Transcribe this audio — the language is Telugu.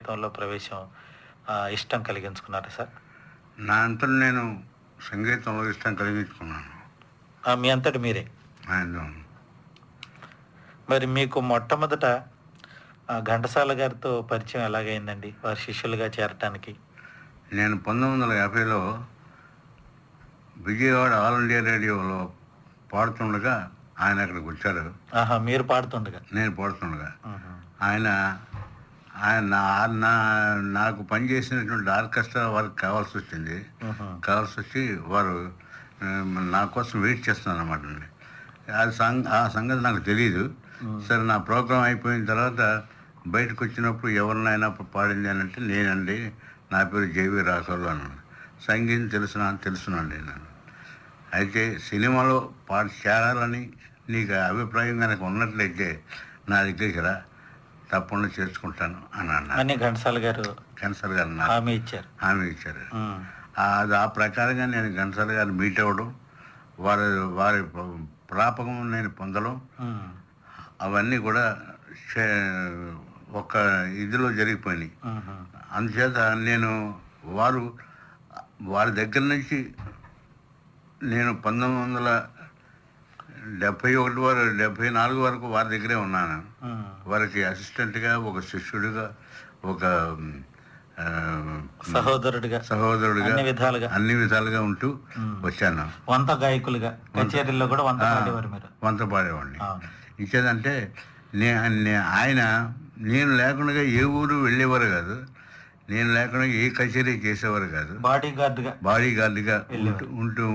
సంగీతంలో ప్రవేశం ఆ, ఇష్టం కలిగించుకున్నారా సార్ నా అంతా నేను సంగీతంలో ఇష్టం కలిగించుకున్నాను ఆ, మీ అంతటి మీరే ఆయన మరి మీకు మొట్టమొదట ఆ, ఘంటసాల గారితో పరిచయం ఎలాగైందండి వారి శిష్యులుగా చేరటానికి నేను పంతొమ్మిది వందల యాభైలో విజయవాడ ఆల్ ఇండియా రేడియోలో పాడుతుండగా ఆయన అక్కడికి వచ్చాడు ఆహా మీరు పాడుతుండగా నేను పాడుతుండగా ఉహు. ఆయన ఆయన నా- నా నాకు పనిచేసినటువంటి ఆర్కెస్ట్రా వారికి కావాల్సి వచ్చింది ఉహు. కావాల్సి వచ్చి వారు ఆ, నా కోసం వెయిట్ చేస్తున్నారు అనమాట అది సంగ ఆ సంగతి నాకు తెలియదు సరే నా ప్రోగ్రాం అయిపోయిన తర్వాత బయటకు వచ్చినప్పుడు ఎవరినైనా పాడింది అని అంటే నేనండి నా పేరు జేవి రాఘవులు అన్నాను సంగీతం తెలుసునా తెలుసునండి నేను అయితే సినిమాలో పాట చేరాలని నీకు అభిప్రాయం కనుక ఉన్నట్లయితే నా దగ్గరికి రా తప్పకుండా చేసుకుంటాను అని అన్నారు అని ఘంటసాల గారు కెన్సర్ గారు నాకు హామీ ఇచ్చారు హామీ ఇచ్చారు ఉమ్. అది ఆ ప్రకారంగా నేను ఘంటసాల గారిని మీట్ అవ్వడం వారి వారి ప్ర- ప్రాపకం నేను పొందడం ఉమ్. అవన్నీ కూడా చే- ఒక ఇదిలో జరిగిపోయినాయి ఉహు. అందుచేత నేను వారు వారి దగ్గర నుంచి నేను పంతొమ్మిది వందల డెబ్భై ఒకటి వరకు డెబ్భై నాలుగు వరకు వారి దగ్గరే ఉన్నాను ఉమ్. వారికి అసిస్టెంట్గా ఒక శిష్యుడిగా ఒక ఆ, సహోదరుడిగా సహోదరుడిగా అన్ని విధాలుగా అన్ని విధాలుగా ఉంటూ మ్మ్. వచ్చాను వంత గాయకులుగా కచేరీల్లో కూడా వంత ఆ, పాడేవారు మీరు వంత పాడేవాడిని అవును ఇచ్చేదంటే నే నే- ఆయన నేను లేకుండా ఏ ఊరు వెళ్ళేవారు కాదు నేను లేకుండా ఏ కచేరీ చేసేవారు కాదు బాడీ గార్డ్గా బాడీ గార్డ్గా వెళ్ళేవారు. ఉంటూ ఉంటూ